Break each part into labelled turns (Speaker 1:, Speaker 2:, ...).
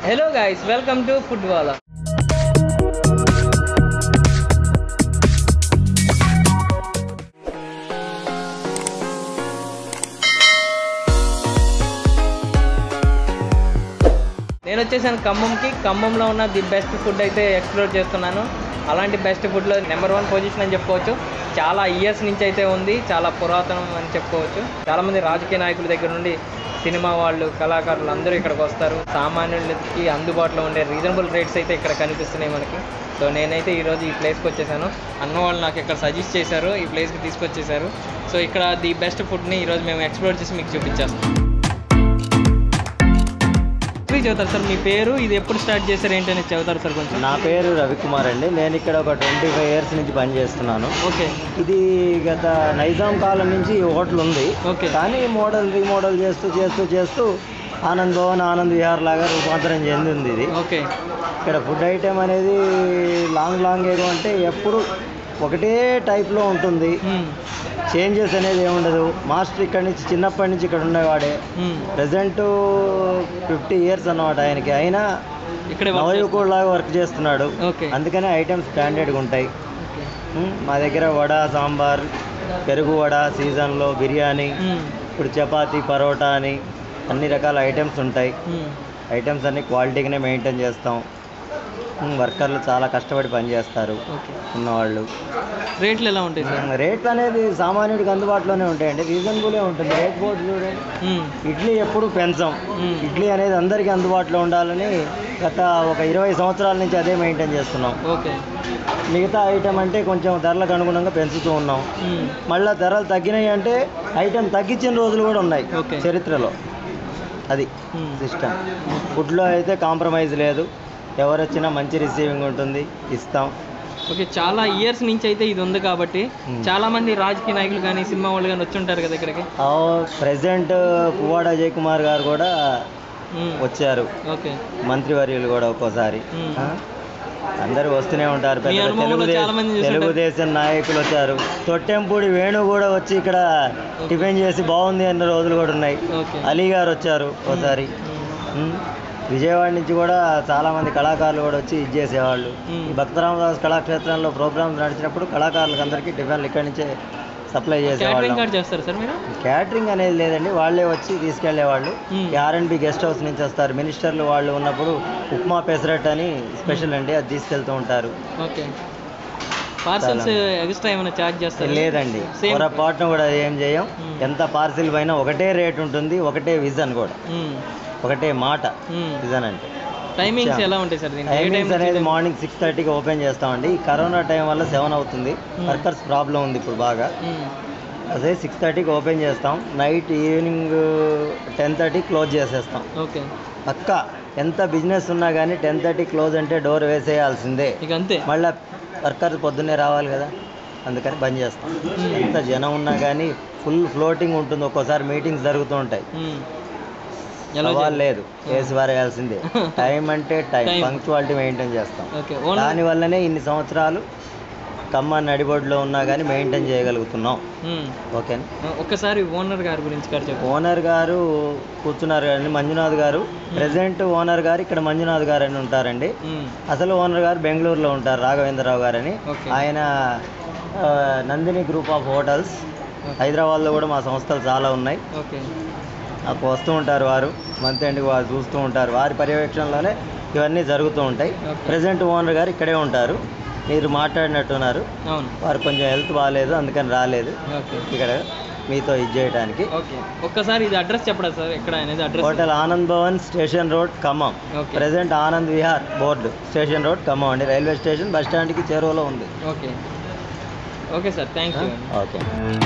Speaker 1: Hello guys welcome to food wala నేను వచ్చేసాను ఖమ్మంకి ఖమ్మంలో ఉన్న ది బెస్ట్ ఫుడ్ అయితే ఎక్స్ప్లోర్ చేస్తున్నాను అలాంటి బెస్ట్ ఫుడ్లో నెంబర్ వన్ పొజిషన్ అని చెప్పుకోవచ్చు చాలా ఇయర్స్ నుంచి అయితే ఉంది చాలా పురాతనం అని చెప్పుకోవచ్చు చాలామంది రాజకీయ నాయకుల దగ్గర నుండి సినిమా వాళ్ళు కళాకారులు అందరూ ఇక్కడికి వస్తారు సామాన్యులకి అందుబాటులో ఉండే రీజనబుల్ రేట్స్ అయితే ఇక్కడ కనిపిస్తున్నాయి మనకి సో నేనైతే ఈరోజు ఈ ప్లేస్కి వచ్చేసాను అన్న వాళ్ళు నాకు ఇక్కడ సజెస్ట్ చేశారు ఈ ప్లేస్కి తీసుకొచ్చేసారు సో ఇక్కడ ది బెస్ట్ ఫుడ్ని ఈరోజు మేము ఎక్స్ప్లోర్ చేసి మీకు చూపించేస్తాం హిస్టరీ చెబుతారు సార్ మీ పేరు ఇది ఎప్పుడు స్టార్ట్ చేశారు ఏంటని చెబుతారు సార్ కొంచెం
Speaker 2: నా పేరు రవికుమార్ అండి నేను ఇక్కడ ఒక ట్వంటీ ఫైవ్ ఇయర్స్ నుంచి పనిచేస్తున్నాను
Speaker 1: ఓకే
Speaker 2: ఇది గత నైజాం కాలం నుంచి ఈ హోటల్ ఉంది
Speaker 1: ఓకే
Speaker 2: కానీ మోడల్ రీమోడల్ చేస్తూ చేస్తూ చేస్తూ ఆనంద్ భవన్ ఆనంద్ విహార్ లాగా రూపాంతరం చెందింది ఇది
Speaker 1: ఓకే
Speaker 2: ఇక్కడ ఫుడ్ ఐటెం అనేది లాంగ్ లాంగ్ ఏదో అంటే ఎప్పుడు ఒకటే టైప్లో ఉంటుంది
Speaker 1: మ్మ్.
Speaker 2: చేంజెస్ అనేది ఏముండదు మాస్టర్ ఇక్కడి నుంచి చిన్నప్పటి నుంచి ఇక్కడ ఉండేవాడే
Speaker 1: మ్మ్.
Speaker 2: ప్రజెంట్ ఫిఫ్టీ ఇయర్స్ అన్నమాట ఆయనకి అయినా
Speaker 1: ఇక్కడే work
Speaker 2: నవయువకుడు లాగా వర్క్ చేస్తున్నాడు
Speaker 1: చేస్తారు. ఓకే
Speaker 2: అందుకనే ఐటమ్స్ స్టాండర్డ్గా ఉంటాయి
Speaker 1: ఓకే.
Speaker 2: ఉమ్, మా దగ్గర వడ సాంబార్ పెరుగు వడ సీజన్లో బిర్యానీ
Speaker 1: మ్మ్.
Speaker 2: ఇప్పుడు చపాతీ పరోటా అని అన్ని రకాల ఐటమ్స్ ఉంటాయి
Speaker 1: మ్మ్.
Speaker 2: ఐటమ్స్ అన్ని క్వాలిటీగానే మెయింటైన్ చేస్తాం ఉమ్, వర్కర్లు చాలా కష్టపడి పనిచేస్తారు
Speaker 1: ఓకే
Speaker 2: ఉన్నవాళ్ళు
Speaker 1: రేట్లు ఎలా ఉంటాయి సార్
Speaker 2: ఉమ్, రేట్లు అనేది సామాన్యుడికి అందుబాటులోనే ఉంటాయండి రీజనబులే ఉంటుంది రేట్ బోర్డు చూడండి
Speaker 1: మ్మ్.
Speaker 2: ఇడ్లీ ఎప్పుడు పెంచం
Speaker 1: మ్మ్.
Speaker 2: ఇడ్లీ అనేది అందరికీ అందుబాటులో ఉండాలని గత ఒక ఇరవై సంవత్సరాల నుంచి అదే మెయింటైన్ చేస్తున్నాం
Speaker 1: ఓకే
Speaker 2: మిగతా ఐటమ్ అంటే కొంచెం ధరలకు అనుగుణంగా పెంచుతూ ఉన్నాం
Speaker 1: మ్మ్.
Speaker 2: మళ్ళీ ధరలు తగ్గినాయి అంటే ఐటమ్ తగ్గించిన రోజులు కూడా ఉన్నాయి
Speaker 1: ఓకే.
Speaker 2: చరిత్రలో అది
Speaker 1: మ్మ్.
Speaker 2: సిస్టమ్ ఫుడ్లో అయితే కాంప్రమైజ్ లేదు ఎవరు వచ్చినా మంచి రిసీవింగ్ ఉంటుంది ఇస్తాం
Speaker 1: ఓకే చాలా ఇయర్స్ నుంచి అయితే ఇది ఉంది కాబట్టి
Speaker 2: మ్మ్.
Speaker 1: చాలా మంది రాజకీయ నాయకులు కానీ సినిమా వాళ్ళు కానీ వచ్చి ఉంటారు కదా ఇక్కడికి
Speaker 2: ప్రెసిడెంట్ పువ్వాడ అజయ్ కుమార్ గారు కూడా
Speaker 1: మ్మ్.
Speaker 2: వచ్చారు
Speaker 1: ఓకే
Speaker 2: మంత్రివర్యులు కూడా ఒక్కోసారి
Speaker 1: మ్మ్.
Speaker 2: ఆ? అందరూ వస్తూనే ఉంటారు
Speaker 1: మీ
Speaker 2: పెద్ద
Speaker 1: అనుభవంలో చాలా మంది
Speaker 2: తెలుగుదేశం
Speaker 1: చూసుంటారు.
Speaker 2: తెలుగుదేశం నాయకులు వచ్చారు తొట్టెంపూడి వేణు కూడా వచ్చి ఇక్కడ టిఫిన్ చేసి బాగుంది అన్న రోజులు కూడా ఉన్నాయి
Speaker 1: ఓకే
Speaker 2: అలీ గారు వచ్చారు ఒకసారి
Speaker 1: మ్మ్.
Speaker 2: ఉమ్. విజయవాడ నుంచి కూడా చాలా మంది కళాకారులు కూడా వచ్చి ఇది చేసేవాళ్ళు
Speaker 1: మ్మ్.
Speaker 2: ఈ భక్తరామదాస్ కళాక్షేత్రంలో ప్రోగ్రామ్స్ నడిచినప్పుడు కళాకారులకు అందరికీ టిఫిన్లు ఇక్కడి నుంచే సప్లై
Speaker 1: క్యాటరింగ్
Speaker 2: చేసేవాళ్ళం
Speaker 1: కార్డ్ చేస్తారు సార్ మీరు
Speaker 2: క్యాటరింగ్ అనేది లేదండి వాళ్ళే వచ్చి తీసుకెళ్లేవాళ్ళు
Speaker 1: మ్మ్.
Speaker 2: ఆర్ఎండ్బి గెస్ట్ హౌస్ నుంచి వస్తారు మినిస్టర్లు వాళ్ళు ఉన్నప్పుడు ఉప్మా పెసరట్ అని స్పెషల్ అండి అది తీసుకెళ్తూ ఉంటారు
Speaker 1: ఓకే పార్సల్స్ ఎక్స్ట్రా ఏమైనా ఛార్జ్ చేస్తారు
Speaker 2: లేదండి
Speaker 1: Same.
Speaker 2: పొరపాటును కూడా ఏం చేయం
Speaker 1: మ్మ్.
Speaker 2: ఎంత పార్సిల్ పైన ఒకటే రేట్ ఉంటుంది ఒకటే విజన్ కూడా ఒకటే మాట విజన్ అంటే
Speaker 1: టైమింగ్స్
Speaker 2: ఇచ్చాం.
Speaker 1: ఎలా ఉంటాయి సార్ దీనికి ఏ టైం
Speaker 2: టైమింగ్స్ అనేది మార్నింగ్ సిక్స్ థర్టీకి ఓపెన్ చేస్తామండి ఈ కరోనా టైం వల్ల సెవెన్ అవుతుంది
Speaker 1: మ్మ్.
Speaker 2: వర్కర్స్ ప్రాబ్లం ఉంది ఇప్పుడు బాగా అదే సిక్స్ థర్టీకి ఓపెన్ చేస్తాం night evening ten thirty close చేసేస్తాం
Speaker 1: ఓకే
Speaker 2: పక్క ఎంత బిజినెస్ ఉన్నా కానీ టెన్ థర్టీ క్లోజ్ అంటే డోర్ వేసేయాల్సిందే
Speaker 1: ఇక అంతే
Speaker 2: మళ్ళీ వర్కర్స్ పొద్దున్నే రావాలి కదా అందుకని బంద్ చేస్తాం
Speaker 1: మ్మ్.
Speaker 2: ఎంత జనం ఉన్నా కానీ ఫుల్ ఫ్లోటింగ్ ఉంటుంది ఒక్కోసారి మీటింగ్స్ జరుగుతూ ఉంటాయి
Speaker 1: మ్మ్. ఎలా
Speaker 2: సవాల్
Speaker 1: చేయాలి?
Speaker 2: లేదు వేసి పారేయాల్సిందే టైం అంటే టైం
Speaker 1: Time.
Speaker 2: పంక్చువాలిటీ మెయింటైన్ చేస్తాం
Speaker 1: ఓకే ఓనర్
Speaker 2: దానివల్లనే ఇన్ని సంవత్సరాలు ఖమ్మం నడిబొడ్లో ఉన్నా కానీ మెయింటైన్ చేయగలుగుతున్నాం
Speaker 1: మ్మ్.
Speaker 2: ఓకేనా
Speaker 1: ఒక్కసారి ఓనర్ గారి గురించి గారు చెప్పు
Speaker 2: ఓనర్ గారు కూర్చున్నారు కదండి మంజునాథ్ గారు ప్రెసెంట్ ఓనర్ గారు ఇక్కడ మంజునాథ్ గారు అని ఉంటారండి
Speaker 1: మ్మ్.
Speaker 2: అసలు ఓనర్ గారు బెంగళూరులో ఉంటారు రాఘవేంద్రరావు గారని
Speaker 1: ఓకే.
Speaker 2: ఆయన ఆ, నందిని గ్రూప్ ఆఫ్ హోటల్స్ హైదరాబాద్లో కూడా మా సంస్థలు చాలా ఉన్నాయి
Speaker 1: ఓకే
Speaker 2: అప్పుడు వస్తూ ఉంటారు వారు మంత్ ఎండ్కి వారు చూస్తూ ఉంటారు వారి పర్యవేక్షణలోనే ఇవన్నీ జరుగుతూ ఉంటాయి
Speaker 1: ఓకే.
Speaker 2: ప్రెసెంట్ ఓనర్ గారు ఇక్కడే ఉంటారు మీరు మాట్లాడినట్టున్నారు
Speaker 1: అవును
Speaker 2: వారు కొంచెం హెల్త్ బాగాలేదు అందుకని రాలేదు
Speaker 1: ఓకే
Speaker 2: ఇక్కడ మీతో ఇది చేయడానికి
Speaker 1: ఓకే ఒక్కసారి ఇది అడ్రస్ చెప్పడా సార్ ఎక్కడ అనేది address
Speaker 2: hotel Anand Bhavan station road Khammam
Speaker 1: okay
Speaker 2: present Anand Vihar board station road Khammam అండి రైల్వే స్టేషన్ బస్ స్టాండ్కి చేరువలో ఉంది
Speaker 1: okay okay sir thank you
Speaker 2: okay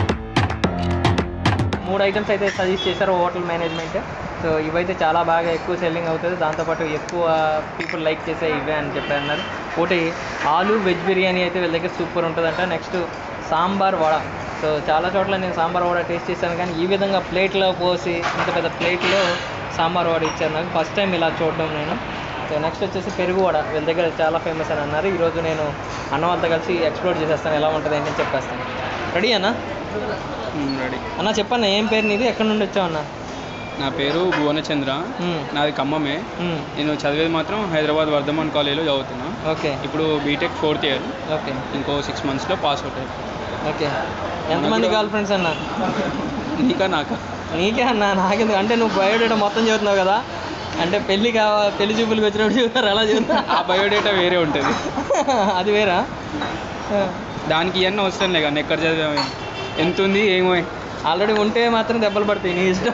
Speaker 1: మూడు ఐటమ్స్ అయితే సజెస్ట్ చేశారు హోటల్ మేనేజ్మెంట్ సో ఇవైతే చాలా బాగా ఎక్కువ సెల్లింగ్ అవుతుంది దాంతోపాటు ఎక్కువ పీపుల్ లైక్ చేసే ఇవే అని చెప్పి అన్నారు ఒకటి ఆలు వెజ్ బిర్యానీ అయితే వీళ్ళ దగ్గర సూపర్ ఉంటుందంట నెక్స్ట్ సాంబార్ వడ సో చాలా చోట్ల నేను సాంబార్ వడ టేస్ట్ చేశాను కానీ ఈ విధంగా ప్లేట్లో పోసి ఇంత పెద్ద ప్లేట్లో సాంబార్ వడ ఇచ్చారు నాకు ఫస్ట్ టైం ఇలా చూడడం నేను సో నెక్స్ట్ వచ్చేసి పెరుగు వడ వీళ్ళ దగ్గర చాలా ఫేమస్ అని అన్నారు ఈరోజు నేను అన్న వాళ్ళతో కలిసి ఎక్స్ప్లోర్ చేసేస్తాను ఎలా ఉంటుంది ఏంటని చెప్పేస్తాను రెడీ అన్న
Speaker 3: రెడీ
Speaker 1: అన్న చెప్పన్న ఏం పేరు నీది ఎక్కడి నుండి వచ్చావు అన్న
Speaker 3: నా పేరు భువనచంద్ర
Speaker 1: మ్మ్.
Speaker 3: నాది ఖమ్మమే
Speaker 1: మ్మ్.
Speaker 3: నేను చదివేది మాత్రం హైదరాబాద్ వర్ధమాన్ కాలేజీలో చదువుతున్నా
Speaker 1: ఓకే
Speaker 3: ఇప్పుడు బీటెక్ ఫోర్త్ ఇయర్
Speaker 1: ఓకే
Speaker 3: ఇంకో సిక్స్ మంత్స్లో పాస్ అవుట్ అయిపోయి
Speaker 1: ఓకే ఎంతమంది గర్ల్ ఫ్రెండ్స్ అన్న
Speaker 3: నీకా నాకా
Speaker 1: నీకే అన్న నాకెందుకు అంటే నువ్వు బయోడేటా మొత్తం చదువుతున్నావు కదా అంటే పెళ్లి కావా పెళ్లి చూపులకు వచ్చినప్పుడు చూస్తారు అలా చూస్తా
Speaker 3: ఆ బయోడేటా వేరే ఉంటుంది
Speaker 1: అది వేరా
Speaker 3: దానికి ఇవన్నీ అవసరం లే కానీ ఎక్కడ చదివాము ఎంత ఉంది ఏమో
Speaker 1: ఆల్రెడీ ఉంటే మాత్రం దెబ్బలు పడతాయి నీ ఇష్టం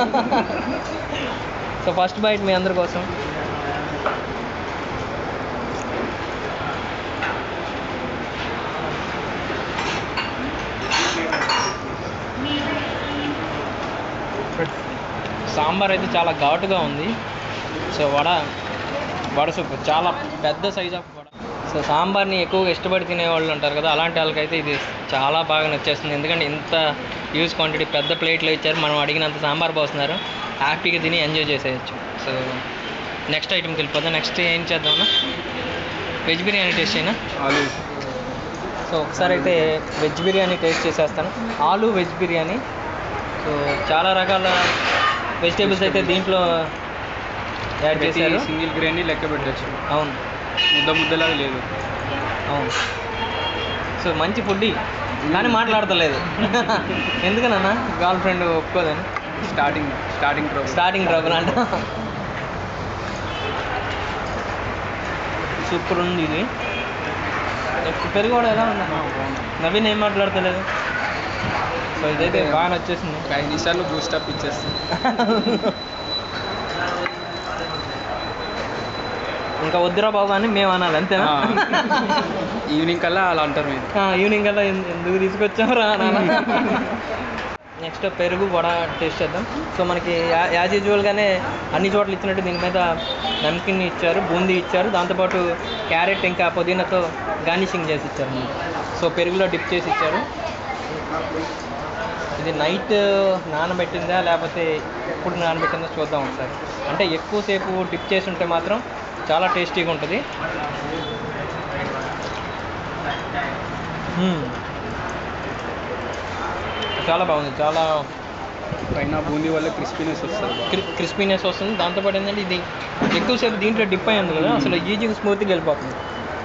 Speaker 1: సో ఫస్ట్ బైట్ మీ అందరి కోసం సాంబార్ అయితే చాలా ఘాటుగా ఉంది సో వడ వడ సూప్ చాలా పెద్ద సైజ్ ఆఫ్ వడ సో సాంబార్ని ఎక్కువగా ఇష్టపడి తినేవాళ్ళు ఉంటారు కదా అలాంటి వాళ్ళకైతే ఇది చాలా బాగా నచ్చేస్తుంది ఎందుకంటే ఇంత యూజ్ క్వాంటిటీ పెద్ద ప్లేట్లో ఇచ్చారు మనం అడిగినంత సాంబార్ పోస్తున్నారు హ్యాపీగా తిని ఎంజాయ్ చేసేయచ్చు సో నెక్స్ట్ ఐటమ్కి వెళ్ళిపోదాం నెక్స్ట్ ఏం చేద్దామన్నా వెజ్ బిర్యానీ టేస్ట్ అయినా
Speaker 3: ఆలు
Speaker 1: సో ఒకసారి అయితే వెజ్ బిర్యానీ టేస్ట్ చేసేస్తాను ఆలు వెజ్ బిర్యానీ సో చాలా రకాల వెజిటేబుల్స్ అయితే దీంట్లో యాడ్ చేశారు
Speaker 3: సింగిల్ గ్రెయిన్ లెక్క పెట్టచ్చు
Speaker 1: అవును
Speaker 3: ముద్ద ముద్దలాగా లేదు
Speaker 1: అవును సో మంచి ఫుడ్ కానీ మాట్లాడతలేదు ఎందుకనన్నా గర్ల్ ఫ్రెండ్ ఒప్పుకోదని
Speaker 3: starting starting programme
Speaker 1: starting trouble అంట సూపర్ ఉంది ఇది నెక్స్ట్ పెరుగు కూడా ఎలా ఉంది నవీన్ ఏం మాట్లాడతలేదు సో ఇదైతే బాగా నచ్చేసింది
Speaker 3: ఒక ఐదు నిమిషాలు బూస్టప్ ఇచ్చేస్తుంది
Speaker 1: ఇంకా వద్దురా బాబు అని మేము అనాలి అంతేనా
Speaker 3: ఈవినింగ్ కల్లా అలా అంటారు మీరు
Speaker 1: ఆ, ఈవినింగ్ కల్లా ఎందు- ఎందుకు తీసుకొచ్చావురా నెక్స్ట్ పెరుగు వడ టేస్ట్ చేద్దాం సో మనకి యా- యాజ్ యూజువల్గానే అన్ని చోట్ల ఇచ్చినట్టు దీని మీద నమ్కిన్ ఇచ్చారు బూందీ ఇచ్చారు దాంతోపాటు క్యారెట్ ఇంకా పుదీనాతో గార్నిషింగ్ చేసి ఇచ్చారు మనకి సో పెరుగులో డిప్ చేసి ఇచ్చారు ఇది నైట్ నానబెట్టిందా లేకపోతే ఎప్పుడు నానబెట్టిందో చూద్దాం ఒకసారి అంటే ఎక్కువసేపు డిప్ చేసి ఉంటే మాత్రం చాలా టేస్టీగా ఉంటుంది మ్మ్. చాలా బాగుంది చాలా
Speaker 3: పైన బూందీ వల్ల క్రిస్పీనెస్ వస్తుంది
Speaker 1: క్రి- క్రిస్పీనెస్ వస్తుంది దాంతోపాటు ఏంటంటే ఇది ఎక్కువసేపు దీంట్లో డిప్ అయి ఉంది కదా అసలు ఈజీగా స్మూత్గా వెళ్ళిపోతుంది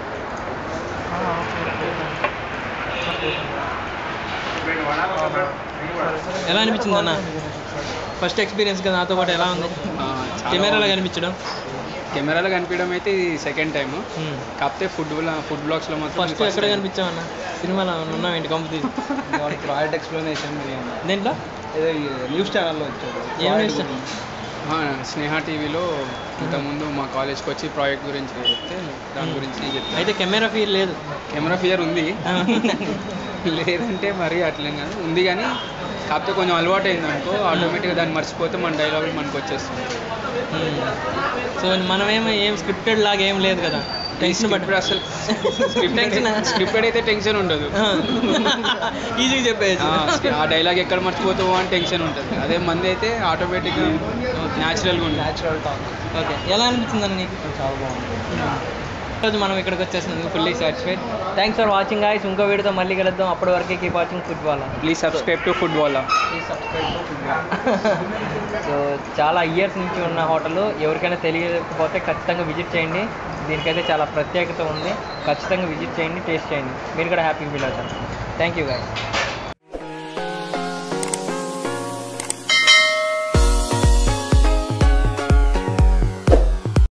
Speaker 1: ఎలా అనిపించింది అన్న ఫస్ట్ ఎక్స్పీరియన్స్ కదా నాతో పాటు ఎలా ఉంది కెమెరాలో కనిపించడం
Speaker 3: కెమెరాలో కనిపించడం అయితే ఇది సెకండ్ టైం
Speaker 1: మ్మ్.
Speaker 3: కాకపోతే ఫుడ్ ఫుడ్ బ్లాగ్స్లో మాత్రం
Speaker 1: ఫస్ట్ ఎక్కడ కనిపించామన్న సినిమాలో ఉన్నాం ఏంటి కంపు తీసి
Speaker 3: ప్రాజెక్ట్ ఎక్స్ప్లెనేషన్
Speaker 1: దేంట్లో
Speaker 3: ఏదో న్యూస్ ఛానల్లో వచ్చాడు
Speaker 1: ఏం news?
Speaker 3: ఆ, స్నేహ టీవీలో ఇంతకుముందు మా కాలేజ్కి వచ్చి ప్రాజెక్ట్ గురించి చెప్తే దాని గురించి చెప్పాను
Speaker 1: అయితే కెమెరా ఫీల్ లేదు
Speaker 3: కెమెరా ఫియర్ ఉంది లేదంటే మరీ అట్లేం కాదు ఉంది కానీ కాకపోతే కొంచెం అలవాటు అయింది అనుకో ఆటోమేటిక్గా దాన్ని మర్చిపోతే మన డైలాగులు మనకు వచ్చేస్తుంది
Speaker 1: సో మనమేమో ఏం స్క్రిప్టెడ్ లాగా ఏం లేదు కదా టెన్షన్
Speaker 3: ఇప్పుడు
Speaker 1: పట్టి
Speaker 3: అసలు
Speaker 1: Tension ఆ?
Speaker 3: స్క్రిప్టెడ్ అయితే టెన్షన్ ఉండదు
Speaker 1: ఈజీగా చెప్పేయచ్చు
Speaker 3: ఆ, ఆ డైలాగ్ ఎక్కడ మర్చిపోతావో అని టెన్షన్ ఉంటుంది అదే మంది అయితే ఆటోమేటిక్గా న్యాచురల్గా ఉంటుంది న్యాచురల్ టాక్
Speaker 1: ఓకే ఎలా అనిపించింది అన్న నీకు
Speaker 3: చాలా బాగుంది
Speaker 1: ఈరోజు మనం ఇక్కడికి వచ్చేసింది fully satisfied thanks for watching guys ఇంకో వీడియోతో మళ్ళీ కలుద్దాం అప్పటి వరకే keep watching football
Speaker 3: please subscribe to food wala
Speaker 1: please subscribe to football so చాలా ఇయర్స్ నుంచి ఉన్న హోటల్ ఎవరికైనా తెలియకపోతే ఖచ్చితంగా విజిట్ చేయండి దీనికైతే చాలా ప్రత్యేకత ఉంది ఖచ్చితంగా విజిట్ చేయండి టేస్ట్ చేయండి మీరు కూడా హ్యాపీగా ఫీల్ అవుతారు థ్యాంక్ యూ గాయస్